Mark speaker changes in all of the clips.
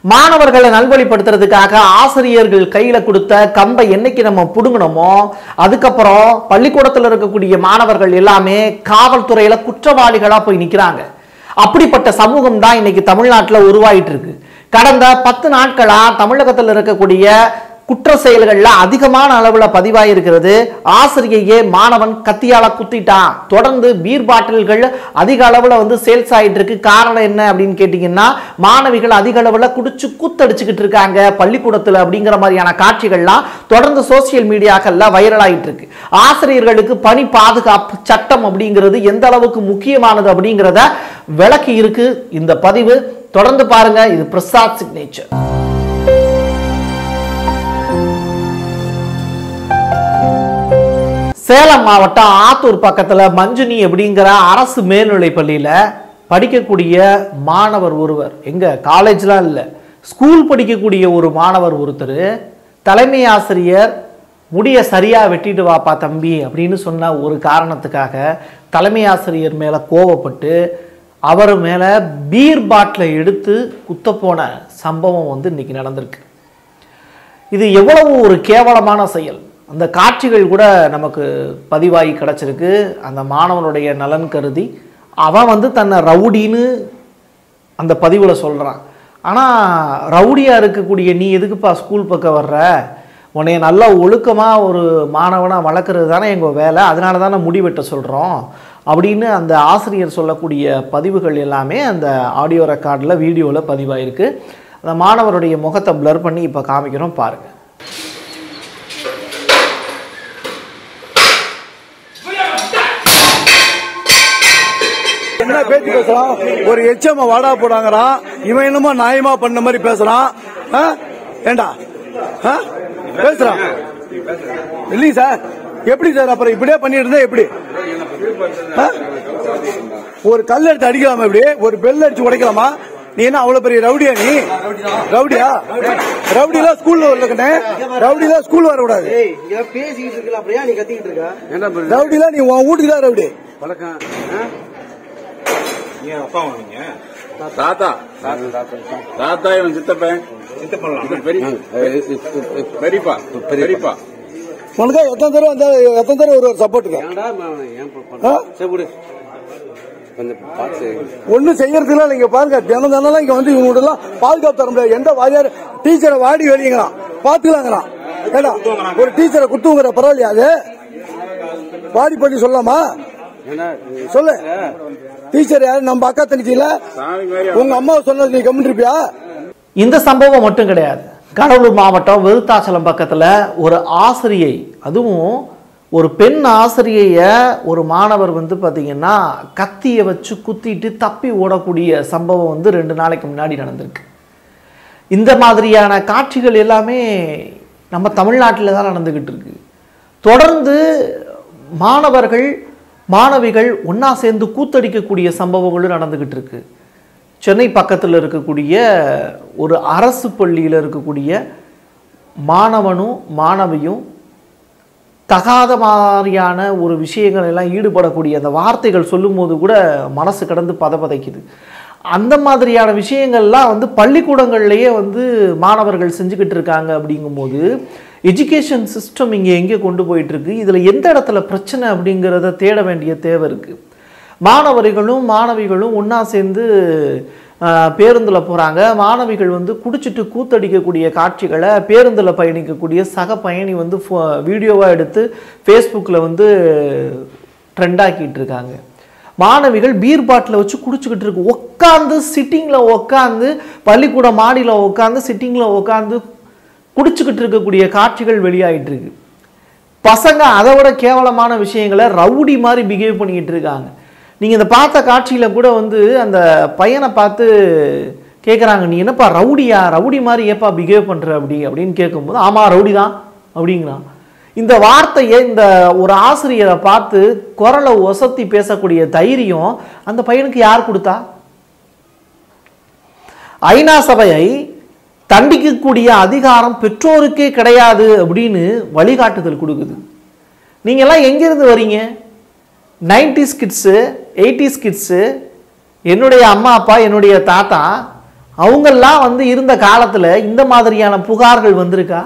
Speaker 1: மாணவர்களை நல்வழிப்படுத்துறதுக்காக ஆசிரியர்கள் கையில கொடுத்த கம்பை என்னைக்கு நம்ம புடுங்கணுமோ அதுக்கப்புறம் பள்ளிக்கூடத்தில் இருக்கக்கூடிய மாணவர்கள் எல்லாமே காவல்துறையில குற்றவாளிகளா போய் நிக்கிறாங்க அப்படிப்பட்ட சமூகம் தான் இன்னைக்கு தமிழ்நாட்டில் உருவாயிட்டு இருக்கு கடந்த பத்து நாட்களா தமிழகத்தில் இருக்கக்கூடிய குற்ற செயல்கள்ல அதிகமான அளவுல பதிவாயிருக்கிறது ஆசிரியையே மாணவன் கத்தியால குத்திட்டான் தொடர்ந்து பீர் பாட்டில்கள் அதிக அளவுல வந்து சேல்ஸ் ஆயிட்டு இருக்கு காரணம் என்ன அப்படின்னு கேட்டீங்கன்னா மாணவிகள் அதிக அளவுல குடிச்சு கூத்தடிச்சுக்கிட்டு இருக்காங்க பள்ளிக்கூடத்துல அப்படிங்கிற மாதிரியான காட்சிகள்லாம் தொடர்ந்து சோசியல் மீடியாக்கள்ல வைரல் ஆயிட்டு இருக்கு ஆசிரியர்களுக்கு பணி பாதுகாப்பு சட்டம் அப்படிங்கிறது எந்த அளவுக்கு முக்கியமானது அப்படிங்கிறத விளக்கி இருக்கு இந்த பதிவு தொடர்ந்து பாருங்க இது பிரசாத் சிக்னேச்சர் சேலம் மாவட்டம் ஆத்தூர் பக்கத்துல மஞ்சுனி அப்படிங்கிற அரசு மேல்நிலைப் பள்ளியில படிக்கக்கூடிய மாணவர் ஒருவர் எங்க காலேஜ்லாம் இல்லை ஸ்கூல் படிக்கக்கூடிய ஒரு மாணவர் ஒருத்தர் தலைமை ஆசிரியர் முடிய சரியா வெட்டிட்டு வாப்பா தம்பி அப்படின்னு சொன்ன ஒரு காரணத்துக்காக தலைமை ஆசிரியர் மேல கோவப்பட்டு அவர் மேல பீர் பாட்டிலை எடுத்து குத்தப்போன சம்பவம் வந்து இன்னைக்கு நடந்திருக்கு இது எவ்வளவு ஒரு கேவலமான செயல் அந்த காட்சிகள் கூட நமக்கு பதிவாகி கிடச்சிருக்கு அந்த மாணவனுடைய நலன் கருதி அவன் வந்து தன்னை ரவுடின்னு அந்த பதிவில் சொல்கிறான் ஆனால் ரவுடியாக இருக்கக்கூடிய நீ எதுக்குப்பா ஸ்கூல் பக்கம் வர்ற உன்னைய நல்லா ஒழுக்கமாக ஒரு மாணவனாக வளர்க்குறது தானே எங்கள் வேலை அதனால தானே முடிவெட்ட சொல்கிறோம் அப்படின்னு அந்த ஆசிரியர் சொல்லக்கூடிய பதிவுகள் எல்லாமே அந்த ஆடியோ ரெக்கார்டில் வீடியோவில் பதிவாயிருக்கு அந்த மாணவருடைய முகத்தை ப்ளர் பண்ணி இப்போ காமிக்கிறோம் பாருங்கள்
Speaker 2: என்ன பேச்சு பேசுறான் ஒரு எச்சம வாடா போடாங்கறான் இவன் என்னமோ நியாயமா பண்ண மாதிரி பேசுறான் ஆ? ஏண்டா ஆ? பேசுறான் இல்லைங்க சார் எப்படி சார் அப்புறம் இப்படியே பண்ணிட்டு இருந்தா எப்படி ஆ? ஒரு கல் எடுத்து அடிக்கலாமா இப்படி ஒரு பெல் அடிச்சு உடைக்கலாமா நீ என்ன அவ்வளவு பெரிய ரவுடியா நீ ரவுடியா ரவுடிலாம் ஸ்கூல்ல வரலக்கண்ணே ரவுடிலாம் ஸ்கூல் வரக்கூடாது
Speaker 3: ஏய் இங்க பேசிக்கிட்டு இருக்கல அப்படியா நீ கத்திக்கிட்டு இருக்க
Speaker 2: ரவுடிலாம் நீ உன் வீட்டுக்கு தான் ரவுடி
Speaker 3: வணக்கம்
Speaker 4: ஏன் அப்பா நீங்க தாத்தா தாத்தா இவன் சித்தப்பன் இது பெரிய பெரியப்பா பெரியப்பா
Speaker 2: உனக்கு எத்தனை தடவை வந்தா எத்தனை தடவை ஒரு சப்போர்ட்டுக்கு
Speaker 3: ஏன்டா நான் ஏன் ப-
Speaker 2: ஆ?
Speaker 3: பண்ண சரி விடு கொஞ்சம் பார்த்து
Speaker 2: ஒன்னும் செய்யறதுல நீங்க பாருங்க தினம் தினம் இங்க வந்து இவங்க எல்லாம் பாதுகாப்பு தர முடியாது எந்த வாரியார் டீச்சரை வாடி வெளியங்கிறான் பாத்துக்கலாங்கிறான் ஏடா ஒரு டீச்சரை குத்துங்கிற பரவாயில்லையா அது வாடி பண்ணி சொல்லலாமா
Speaker 3: ஏன்னா
Speaker 2: சொல்லு டீச்சர் யாரு நம்ம அக்கா தனிச்சில
Speaker 4: சாமி மாதிரி
Speaker 2: உங்க அம்மா சொன்னது நீ கம்மிருப்பியா
Speaker 1: இந்த சம்பவம் மட்டும் கிடையாது கடலூர் மாவட்டம் விருத்தாச்சலம் பக்கத்தில் ஒரு ஆசிரியை அதுவும் ஒரு பெண் ஆசிரியைய ஒரு மாணவர் வந்து பார்த்தீங்கன்னா கத்தியை வச்சு குத்திட்டு தப்பி ஓடக்கூடிய சம்பவம் வந்து ரெண்டு நாளைக்கு முன்னாடி நடந்திருக்கு இந்த மாதிரியான காட்சிகள் எல்லாமே நம்ம தமிழ்நாட்டில் தான் நடந்துக்கிட்டு இருக்கு தொடர்ந்து மாணவர்கள் மாணவிகள் ஒன்றா சேர்ந்து கூத்தடிக்கக்கூடிய சம்பவங்களும் நடந்துக்கிட்டு இருக்கு சென்னை பக்கத்தில் இருக்கக்கூடிய ஒரு அரசு பள்ளியில் இருக்கக்கூடிய மாணவனும் மாணவியும் தகாத மாதிரியான ஒரு விஷயங்கள் எல்லாம் ஈடுபடக்கூடிய அந்த வார்த்தைகள் சொல்லும்போது கூட மனசு கடந்து பதபதைக்குது அந்த மாதிரியான விஷயங்கள்லாம் வந்து பள்ளிக்கூடங்கள்லேயே வந்து மாணவர்கள் செஞ்சுக்கிட்டு இருக்காங்க அப்படிங்கும்போது எஜுகேஷன் சிஸ்டம் இங்கே எங்கே கொண்டு போயிட்டு இருக்கு இதில் எந்த இடத்துல பிரச்சனை அப்படிங்கிறத தேட வேண்டிய தேவை இருக்குது மாணவர்களும் மாணவிகளும் ஒன்றா சேர்ந்து பேருந்தில் போகிறாங்க மாணவிகள் வந்து குடிச்சிட்டு கூத்தடிக்கக்கூடிய காட்சிகளை பேருந்தில் பயணிக்கக்கூடிய சக பயணி வந்து வீடியோவாக எடுத்து ஃபேஸ்புக்கில் வந்து ட்ரெண்டாக்கிட்டு இருக்காங்க மாணவிகள் பீர் பாட்டில் வச்சு குடிச்சுக்கிட்டு இருக்கு உட்காந்து சிட்டிங்கில் உட்காந்து பள்ளிக்கூட மாடியில் உட்காந்து சிட்டிங்கில் உட்காந்து குடிச்சுக்கிட்டு இருக்கக்கூடிய காட்சிகள் வெளியாயிட்டு இருக்கு பசங்க அதை விட கேவலமான விஷயங்களை ரவுடி மாதிரி பிஹேவ் பண்ணிக்கிட்டு இருக்காங்க நீங்கள் இந்த பார்த்த காட்சியில் கூட வந்து அந்த பையனை பார்த்து கேட்குறாங்க நீ என்னப்பா ரவுடியா ரவுடி மாதிரி ஏப்பா பிஹேவ் பண்ணுற அப்படி அப்படின்னு கேட்கும்போது ஆமாம் ரவுடி தான் அப்படிங்கிறான் இந்த வார்த்தையை இந்த ஒரு ஆசிரியரை பார்த்து குரலை ஒசத்தி பேசக்கூடிய தைரியம் அந்த பையனுக்கு யார் கொடுத்தா ஐநா சபையை தண்டிக்கக்கூடிய அதிகாரம் பெற்றோருக்கே கிடையாது அப்படின்னு வழிகாட்டுதல் கொடுக்குது நீங்கள்லாம் எங்கேருந்து வரீங்க நைன்டிஸ் கிட்ஸு எயிட்டிஸ் கிட்ஸு என்னுடைய அம்மா அப்பா என்னுடைய தாத்தா அவங்கெல்லாம் வந்து இருந்த காலத்தில் இந்த மாதிரியான புகார்கள் வந்திருக்கா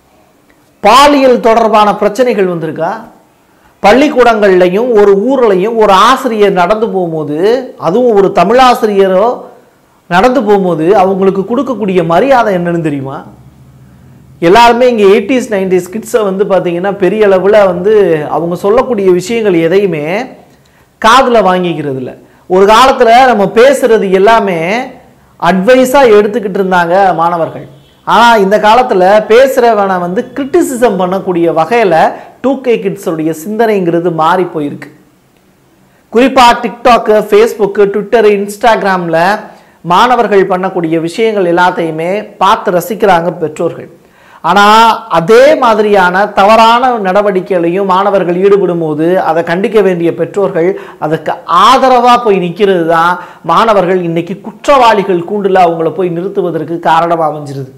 Speaker 1: பாலியல் தொடர்பான பிரச்சனைகள் வந்திருக்கா பள்ளிக்கூடங்கள்லையும் ஒரு ஊர்லையும் ஒரு ஆசிரியர் நடந்து போகும்போது அதுவும் ஒரு தமிழாசிரியரோ நடந்து போகும்போது அவங்களுக்கு கொடுக்கக்கூடிய மரியாதை என்னன்னு தெரியுமா எல்லாருமே இங்கே எயிட்டிஸ் நைன்டிஸ் கிட்ஸை வந்து பார்த்தீங்கன்னா பெரிய அளவில் வந்து அவங்க சொல்லக்கூடிய விஷயங்கள் எதையுமே காதில் வாங்கிக்கிறது இல்லை ஒரு காலத்தில் நம்ம பேசுறது எல்லாமே அட்வைஸாக எடுத்துக்கிட்டு இருந்தாங்க மாணவர்கள் ஆனால் இந்த காலத்தில் பேசுகிறவனை வந்து கிரிட்டிசிசம் பண்ணக்கூடிய வகையில் டூ கே கிட்ஸுடைய சிந்தனைங்கிறது மாறி போயிருக்கு குறிப்பாக டிக்டாக்கு ஃபேஸ்புக்கு ட்விட்டரு இன்ஸ்டாகிராமில் மாணவர்கள் பண்ணக்கூடிய விஷயங்கள் எல்லாத்தையுமே பார்த்து ரசிக்கிறாங்க பெற்றோர்கள் ஆனால் அதே மாதிரியான தவறான நடவடிக்கைகளையும் மாணவர்கள் ஈடுபடும் போது அதை கண்டிக்க வேண்டிய பெற்றோர்கள் அதுக்கு ஆதரவாக போய் நிற்கிறது தான் மாணவர்கள் இன்னைக்கு குற்றவாளிகள் கூண்டில் அவங்கள போய் நிறுத்துவதற்கு காரணமாக அமைஞ்சிருது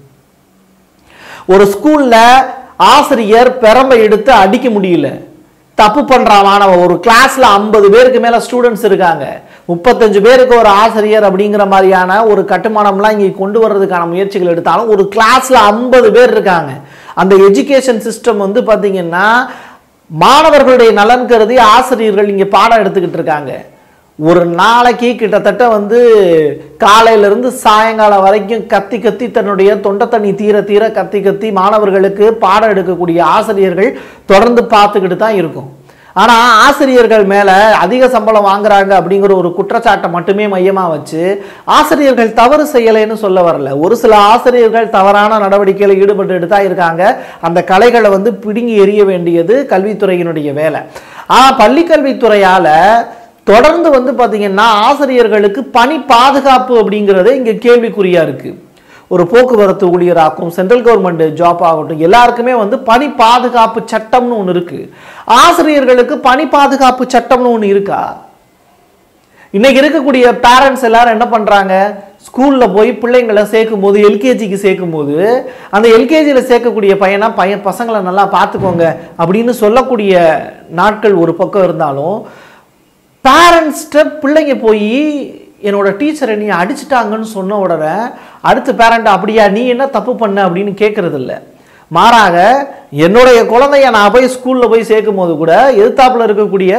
Speaker 1: ஒரு ஸ்கூல்ல ஆசிரியர் பெரம்பை எடுத்து அடிக்க முடியல தப்பு பண்றான் மாணவன் ஒரு கிளாஸ்ல ஐம்பது பேருக்கு மேல ஸ்டூடெண்ட்ஸ் இருக்காங்க முப்பத்தஞ்சு பேருக்கு ஒரு ஆசிரியர் அப்படிங்கிற மாதிரியான ஒரு கட்டுமானம்லாம் இங்கே கொண்டு வர்றதுக்கான முயற்சிகள் எடுத்தாலும் ஒரு கிளாஸ்ல ஐம்பது பேர் இருக்காங்க அந்த எஜுகேஷன் சிஸ்டம் வந்து பாத்தீங்கன்னா மாணவர்களுடைய நலன் கருதி ஆசிரியர்கள் இங்கே பாடம் எடுத்துக்கிட்டு இருக்காங்க ஒரு நாளைக்கு கிட்டத்தட்ட வந்து காலையிலிருந்து சாயங்காலம் வரைக்கும் கத்தி கத்தி தன்னுடைய தொண்டை தண்ணி தீர தீர கத்தி கத்தி மாணவர்களுக்கு பாடம் எடுக்கக்கூடிய ஆசிரியர்கள் தொடர்ந்து பார்த்துக்கிட்டு தான் இருக்கும் ஆனால் ஆசிரியர்கள் மேலே அதிக சம்பளம் வாங்குறாங்க அப்படிங்கிற ஒரு குற்றச்சாட்டை மட்டுமே மையமாக வச்சு ஆசிரியர்கள் தவறு செய்யலைன்னு சொல்ல வரல ஒரு சில ஆசிரியர்கள் தவறான நடவடிக்கையில் ஈடுபட்டுட்டு தான் இருக்காங்க அந்த கலைகளை வந்து பிடுங்கி எறிய வேண்டியது கல்வித்துறையினுடைய வேலை ஆனால் பள்ளிக்கல்வித்துறையால் தொடர்ந்து வந்து பார்த்தீங்கன்னா ஆசிரியர்களுக்கு பணி பாதுகாப்பு அப்படிங்கிறதே இங்கே கேள்விக்குறியாக இருக்குது ஒரு போக்குவரத்து ஊழியராகும் சென்ட்ரல் கவர்மெண்ட் ஜாப் ஆகட்டும் எல்லாருக்குமே வந்து பணி பாதுகாப்பு சட்டம்னு ஒன்று இருக்குது ஆசிரியர்களுக்கு பணி பாதுகாப்பு சட்டம்னு ஒன்று இருக்கா இன்னைக்கு இருக்கக்கூடிய பேரண்ட்ஸ் எல்லாரும் என்ன பண்ணுறாங்க ஸ்கூலில் போய் பிள்ளைங்களை சேர்க்கும் போது எல்கேஜிக்கு சேர்க்கும் போது அந்த எல்கேஜியில் சேர்க்கக்கூடிய பையனா பையன் பசங்களை நல்லா பார்த்துக்கோங்க அப்படின்னு சொல்லக்கூடிய நாட்கள் ஒரு பக்கம் இருந்தாலும் பேரண்ட்ஸ்கிட்ட பிள்ளைங்க போய் என்னோட டீச்சரை நீ அடிச்சிட்டாங்கன்னு சொன்ன உடனே அடுத்த பேரண்ட் அப்படியா நீ என்ன தப்பு பண்ண அப்படின்னு கேட்கறது இல்ல மாறாக என்னுடைய குழந்தைய நான் போய் ஸ்கூலில் போய் சேர்க்கும் போது கூட எதிர்த்தாப்புல இருக்கக்கூடிய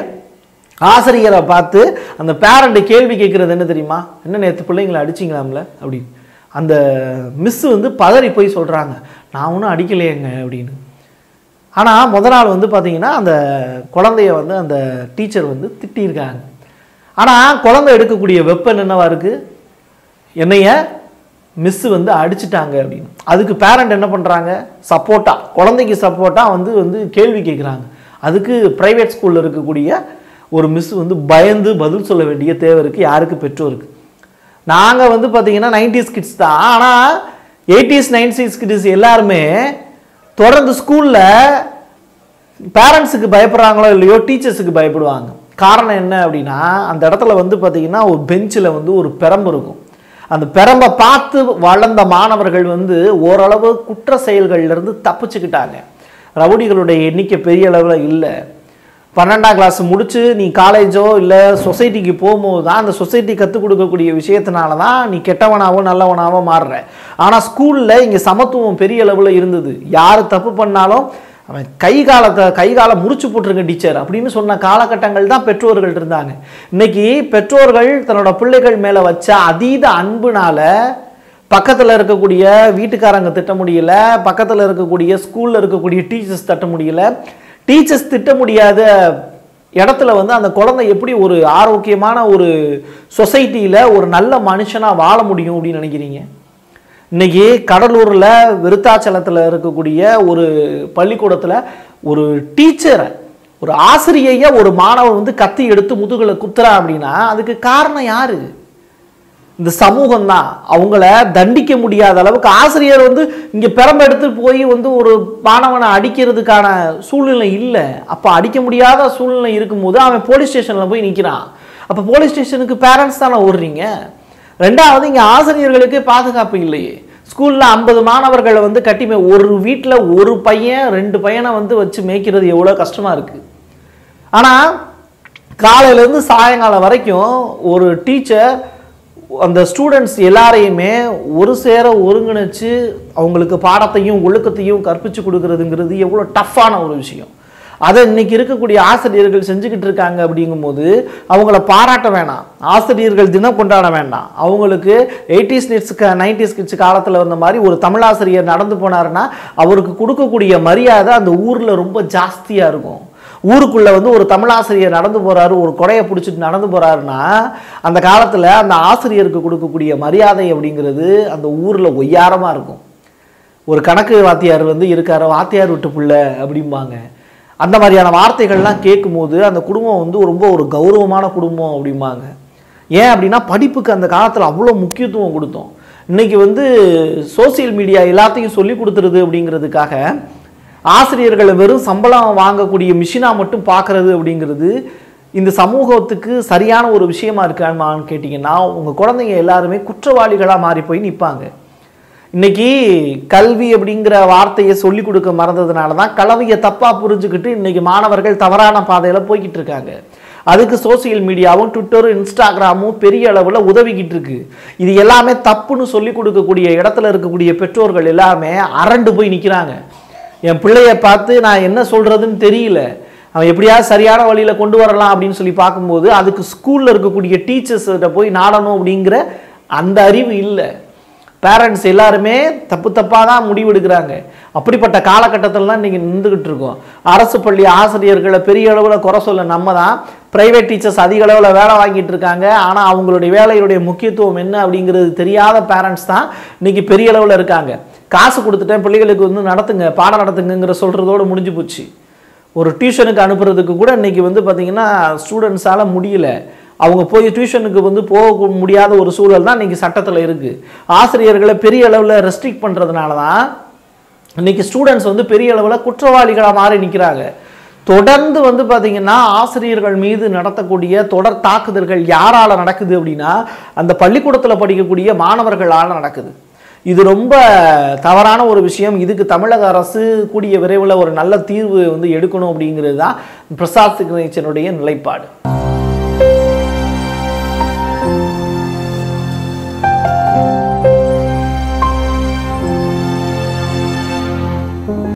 Speaker 1: ஆசிரியரை பார்த்து அந்த பேரண்ட் கேள்வி கேட்குறது என்ன தெரியுமா என்ன நேற்று பிள்ளைங்களை அடிச்சிங்களாம்ல அப்படின்னு அந்த மிஸ் வந்து பதறி போய் சொல்கிறாங்க நான் ஒன்றும் அடிக்கலையேங்க அப்படின்னு ஆனால் முத நாள் வந்து பார்த்தீங்கன்னா அந்த குழந்தைய வந்து அந்த டீச்சர் வந்து திட்டியிருக்காங்க ஆனால் குழந்தை எடுக்கக்கூடிய வெப்பன் என்னவா இருக்குது என்னைய மிஸ் வந்து அடிச்சிட்டாங்க அப்படின்னு அதுக்கு பேரண்ட் என்ன பண்ணுறாங்க சப்போர்ட்டாக குழந்தைக்கு சப்போர்ட்டாக வந்து வந்து கேள்வி கேட்குறாங்க அதுக்கு ப்ரைவேட் ஸ்கூலில் இருக்கக்கூடிய ஒரு மிஸ் வந்து பயந்து பதில் சொல்ல வேண்டிய தேவை இருக்குது யாருக்கு பெற்றோருக்கு நாங்கள் வந்து பார்த்தீங்கன்னா நைன்டிஸ் கிட்ஸ் தான் ஆனால் எயிட்டிஸ் நைன்டிஸ் கிட்ஸ் எல்லாருமே தொடர்ந்து ஸ்கூலில் பேரண்ட்ஸுக்கு பயப்படுறாங்களோ இல்லையோ டீச்சர்ஸுக்கு பயப்படுவாங்க காரணம் என்ன அப்படின்னா அந்த இடத்துல வந்து பார்த்தீங்கன்னா ஒரு பெஞ்சில் வந்து ஒரு பெரம்பு இருக்கும் அந்த பெரம்பை பார்த்து வளர்ந்த மாணவர்கள் வந்து ஓரளவு குற்ற செயல்கள்லேருந்து தப்பிச்சுக்கிட்டாங்க ரவுடிகளுடைய எண்ணிக்கை பெரிய அளவில் இல்லை பன்னெண்டாம் கிளாஸ் முடிச்சு நீ காலேஜோ இல்லை சொசைட்டிக்கு போகும்போது தான் அந்த சொசைட்டி கற்றுக் கொடுக்கக்கூடிய விஷயத்தினால தான் நீ கெட்டவனாவோ நல்லவனாவோ மாறுற ஆனால் ஸ்கூலில் இங்கே சமத்துவம் பெரிய அளவில் இருந்தது யார் தப்பு பண்ணாலும் அவன் கை காலத்தை கை காலை முறிச்சு போட்டிருங்க டீச்சர் அப்படின்னு சொன்ன காலகட்டங்கள் தான் பெற்றோர்கள் இருந்தாங்க இன்னைக்கு பெற்றோர்கள் தன்னோட பிள்ளைகள் மேலே வச்ச அதீத அன்புனால பக்கத்தில் இருக்கக்கூடிய வீட்டுக்காரங்க திட்ட முடியல பக்கத்தில் இருக்கக்கூடிய ஸ்கூலில் இருக்கக்கூடிய டீச்சர்ஸ் தட்ட முடியல டீச்சர்ஸ் திட்ட முடியாத இடத்துல வந்து அந்த குழந்தை எப்படி ஒரு ஆரோக்கியமான ஒரு சொசைட்டியில் ஒரு நல்ல மனுஷனாக வாழ முடியும் அப்படின்னு நினைக்கிறீங்க இன்னைக்கு கடலூரில் விருத்தாச்சலத்தில் இருக்கக்கூடிய ஒரு பள்ளிக்கூடத்தில் ஒரு டீச்சரை ஒரு ஆசிரியைய ஒரு மாணவன் வந்து கத்தி எடுத்து முதுகுல குத்துறா அப்படின்னா அதுக்கு காரணம் யாரு இந்த சமூகம் தான் அவங்கள தண்டிக்க முடியாத அளவுக்கு ஆசிரியர் வந்து இங்கே பெரம்பெடுத்து போய் வந்து ஒரு மாணவனை அடிக்கிறதுக்கான சூழ்நிலை இல்லை அப்போ அடிக்க முடியாத சூழ்நிலை இருக்கும்போது அவன் போலீஸ் ஸ்டேஷனில் போய் நிற்கிறான் அப்போ போலீஸ் ஸ்டேஷனுக்கு பேரண்ட்ஸ் தானே ஓடுறீங்க ரெண்டாவது இங்கே ஆசிரியர்களுக்கு பாதுகாப்பு இல்லையே ஸ்கூலில் ஐம்பது மாணவர்களை வந்து கட்டி மே ஒரு வீட்டில் ஒரு பையன் ரெண்டு பையனை வந்து வச்சு மேய்க்கிறது எவ்வளோ கஷ்டமாக இருக்குது ஆனால் காலையிலேருந்து சாயங்காலம் வரைக்கும் ஒரு டீச்சர் அந்த ஸ்டூடெண்ட்ஸ் எல்லாரையுமே ஒரு சேர ஒருங்கிணைச்சு அவங்களுக்கு பாடத்தையும் ஒழுக்கத்தையும் கற்பிச்சு கொடுக்கறதுங்கிறது எவ்வளோ டஃப்பான ஒரு விஷயம் அதை இன்னைக்கு இருக்கக்கூடிய ஆசிரியர்கள் செஞ்சுக்கிட்டு இருக்காங்க அப்படிங்கும்போது அவங்கள பாராட்ட வேணாம் ஆசிரியர்கள் தினம் கொண்டாட வேண்டாம் அவங்களுக்கு எயிட்டிஸ் கிட்ஸ் நைன்டிஸ் கிட்ஸ் காலத்தில் வந்த மாதிரி ஒரு தமிழாசிரியர் நடந்து போனாருன்னா அவருக்கு கொடுக்கக்கூடிய மரியாதை அந்த ஊரில் ரொம்ப ஜாஸ்தியாக இருக்கும் ஊருக்குள்ள வந்து ஒரு தமிழாசிரியர் நடந்து போறாரு ஒரு கொடையை பிடிச்சிட்டு நடந்து போறாருன்னா அந்த காலத்தில் அந்த ஆசிரியருக்கு கொடுக்கக்கூடிய மரியாதை அப்படிங்கிறது அந்த ஊரில் ஒய்யாரமாக இருக்கும் ஒரு கணக்கு வாத்தியார் வந்து இருக்காரு வாத்தியார் விட்டு புள்ள அப்படிம்பாங்க அந்த மாதிரியான வார்த்தைகள்லாம் கேட்கும்போது அந்த குடும்பம் வந்து ரொம்ப ஒரு கௌரவமான குடும்பம் அப்படிம்பாங்க ஏன் அப்படின்னா படிப்புக்கு அந்த காலத்தில் அவ்வளோ முக்கியத்துவம் கொடுத்தோம் இன்னைக்கு வந்து சோசியல் மீடியா எல்லாத்தையும் சொல்லி கொடுத்துருது அப்படிங்கிறதுக்காக ஆசிரியர்களை வெறும் சம்பளம் வாங்கக்கூடிய மிஷினாக மட்டும் பார்க்கறது அப்படிங்கிறது இந்த சமூகத்துக்கு சரியான ஒரு விஷயமா இருக்கான்னு கேட்டிங்கன்னா உங்கள் குழந்தைங்க எல்லாருமே குற்றவாளிகளாக மாறி போய் நிற்பாங்க இன்னைக்கு கல்வி அப்படிங்கிற வார்த்தையை சொல்லி கொடுக்க மறந்ததுனால தான் கலவையை தப்பாக புரிஞ்சுக்கிட்டு இன்னைக்கு மாணவர்கள் தவறான பாதையில் போய்கிட்டு இருக்காங்க அதுக்கு சோசியல் மீடியாவும் ட்விட்டரும் இன்ஸ்டாகிராமும் பெரிய அளவில் உதவிக்கிட்டு இருக்கு இது எல்லாமே தப்புன்னு சொல்லி கொடுக்கக்கூடிய இடத்துல இருக்கக்கூடிய பெற்றோர்கள் எல்லாமே அரண்டு போய் நிற்கிறாங்க என் பிள்ளைய பார்த்து நான் என்ன சொல்கிறதுன்னு தெரியல அவன் எப்படியாவது சரியான வழியில் கொண்டு வரலாம் அப்படின்னு சொல்லி பார்க்கும்போது அதுக்கு ஸ்கூலில் இருக்கக்கூடிய டீச்சர்ஸ்கிட்ட போய் நாடணும் அப்படிங்கிற அந்த அறிவு இல்லை பேரண்ட்ஸ் எல்லாருமே தப்பு தப்பாக தான் முடிவெடுக்கிறாங்க அப்படிப்பட்ட காலகட்டத்தில் தான் இன்றைக்கி நின்றுக்கிட்டு இருக்கோம் அரசு பள்ளி ஆசிரியர்களை பெரிய அளவில் குறை சொல்ல நம்ம தான் ப்ரைவேட் டீச்சர்ஸ் அதிக அளவில் வேலை வாங்கிட்டு இருக்காங்க ஆனால் அவங்களுடைய வேலையுடைய முக்கியத்துவம் என்ன அப்படிங்கிறது தெரியாத பேரண்ட்ஸ் தான் இன்றைக்கி பெரிய அளவில் இருக்காங்க காசு கொடுத்துட்டேன் பிள்ளைகளுக்கு வந்து நடத்துங்க பாடம் நடத்துங்கங்கிற சொல்கிறதோடு முடிஞ்சு போச்சு ஒரு டியூஷனுக்கு அனுப்புறதுக்கு கூட இன்றைக்கி வந்து பார்த்திங்கன்னா ஸ்டூடெண்ட்ஸால் முடியல அவங்க போய் டியூஷனுக்கு வந்து போக முடியாத ஒரு சூழல் தான் இன்றைக்கி சட்டத்தில் இருக்குது ஆசிரியர்களை பெரிய அளவில் ரெஸ்ட்ரிக்ட் பண்ணுறதுனால தான் இன்றைக்கி ஸ்டூடெண்ட்ஸ் வந்து பெரிய அளவில் குற்றவாளிகளாக மாறி நிற்கிறாங்க தொடர்ந்து வந்து பார்த்திங்கன்னா ஆசிரியர்கள் மீது நடத்தக்கூடிய தொடர் தாக்குதல்கள் யாரால் நடக்குது அப்படின்னா அந்த பள்ளிக்கூடத்தில் படிக்கக்கூடிய மாணவர்களால் நடக்குது இது ரொம்ப தவறான ஒரு விஷயம் இதுக்கு தமிழக அரசு கூடிய விரைவில் ஒரு நல்ல தீர்வு வந்து எடுக்கணும் அப்படிங்கிறது தான் பிரசாத் சிக்னேச்சனுடைய நிலைப்பாடு